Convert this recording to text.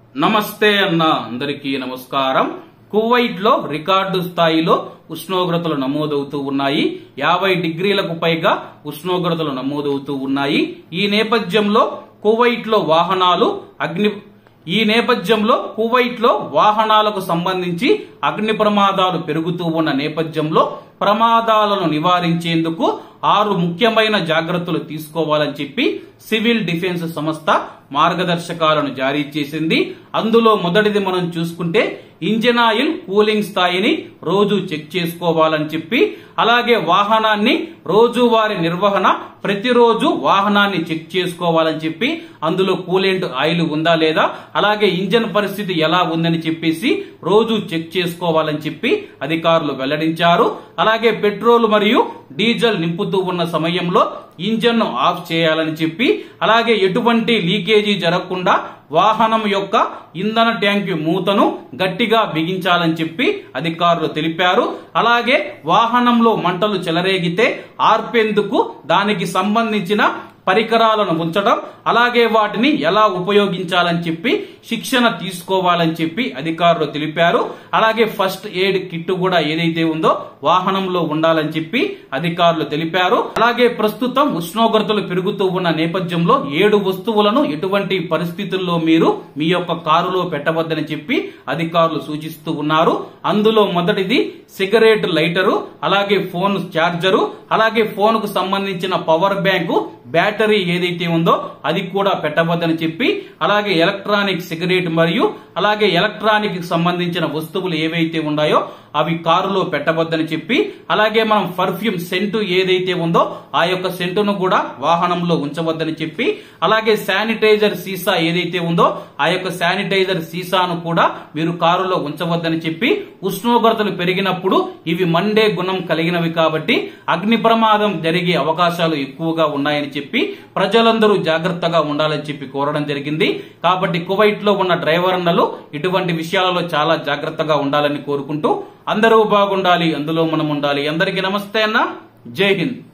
నమస్తే అన్న అందరికీ నమస్కారం కువైట్ లో రికార్డు స్థాయిలో ఉష్ణోగ్రతలు నమోదవుతూ ఉన్నాయి యాభై డిగ్రీలకు పైగా ఉష్ణోగ్రతలు నమోదవుతూ ఉన్నాయి ఈ నేపథ్యంలో కువైట్ లో వాహనాలు అగ్ని ఈ నేపథ్యంలో కువైట్ లో వాహనాలకు సంబంధించి అగ్ని ప్రమాదాలు పెరుగుతూ ఉన్న నేపథ్యంలో ప్రమాదాలను నివారించేందుకు ఆరు ముఖ్యమైన జాగ్రత్తలు తీసుకోవాలని చెప్పి సివిల్ డిఫెన్స్ సంస్థ మార్గదర్శకాలను జారీ చేసింది అందులో మొదటిది మనం చూసుకుంటే ఇంజిన్ ఆయిల్ కూలింగ్ స్థాయిని రోజు చెక్ చేసుకోవాలని చెప్పి అలాగే వాహనాన్ని రోజువారి నిర్వహణ ప్రతిరోజు వాహనాన్ని చెక్ చేసుకోవాలని చెప్పి అందులో కూలెంట్ ఆయిల్ ఉందా లేదా అలాగే ఇంజన్ పరిస్థితి ఎలా ఉందని చెప్పేసి రోజు చెక్ చేసుకోవాలని చెప్పి అధికారులు వెల్లడించారు అలాగే పెట్రోల్ మరియు డీజిల్ నింపుతూ ఉన్న సమయంలో ఇంజన్ ను ఆఫ్ చేయాలని చెప్పి అలాగే ఎటువంటి లీకేజీ జరగకుండా వాహనం యొక్క ఇంధన ట్యాంక్ మూతను గట్టిగా బిగించాలని చెప్పి అధికారులు తెలిపారు అలాగే వాహనంలో మంటలు చెలరేగితే ఆర్పేందుకు దానికి సంబంధించిన పరికరాలను ఉంచడం అలాగే వాటిని ఎలా ఉపయోగించాలని చెప్పి శిక్షణ తీసుకోవాలని చెప్పి అధికారులు తెలిపారు అలాగే ఫస్ట్ ఎయిడ్ కిట్ కూడా ఏదైతే ఉందో వాహనంలో ఉండాలని చెప్పి అధికారులు తెలిపారు అలాగే ప్రస్తుతం ఉష్ణోగ్రతలు పెరుగుతూ ఉన్న నేపథ్యంలో ఏడు వస్తువులను ఎటువంటి పరిస్థితుల్లో మీరు మీ యొక్క కారులో పెట్టవద్దని చెప్పి అధికారులు సూచిస్తూ ఉన్నారు అందులో మొదటిది సిగరెట్ లైటరు అలాగే ఫోన్ ఛార్జరు అలాగే ఫోన్ కు సంబంధించిన పవర్ బ్యాంకు బ్యాటరీ ఏదైతే ఉందో అది కూడా పెట్టవద్దని చెప్పి అలాగే ఎలక్ట్రానిక్ సిగరెట్ మరియు అలాగే ఎలక్ట్రానిక్ కి సంబంధించిన వస్తువులు ఏవైతే ఉన్నాయో అవి కారులో పెట్టవద్దని చెప్పి అలాగే మనం పర్ఫ్యూమ్ సెంటు ఏదైతే ఉందో ఆ యొక్క సెంటును కూడా వాహనంలో ఉంచవద్దని చెప్పి అలాగే శానిటైజర్ సీసా ఏదైతే ఉందో ఆ యొక్క శానిటైజర్ సీసాను కూడా మీరు కారులో ఉంచవద్దని చెప్పి ఉష్ణోగ్రతలు పెరిగినప్పుడు ఇవి మండే గుణం కలిగినవి కాబట్టి అగ్ని ప్రమాదం జరిగే అవకాశాలు ఎక్కువగా ఉన్నాయని చెప్పి ప్రజలందరూ జాగ్రత్తగా ఉండాలని చెప్పి కోరడం జరిగింది కాబట్టి కువైట్ లో ఉన్న డ్రైవర్ అన్నలు ఇటువంటి విషయాలలో చాలా జాగ్రత్తగా ఉండాలని కోరుకుంటూ అందరూ బాగుండాలి అందులో మనం ఉండాలి అందరికీ నమస్తే అన్న జై హింద్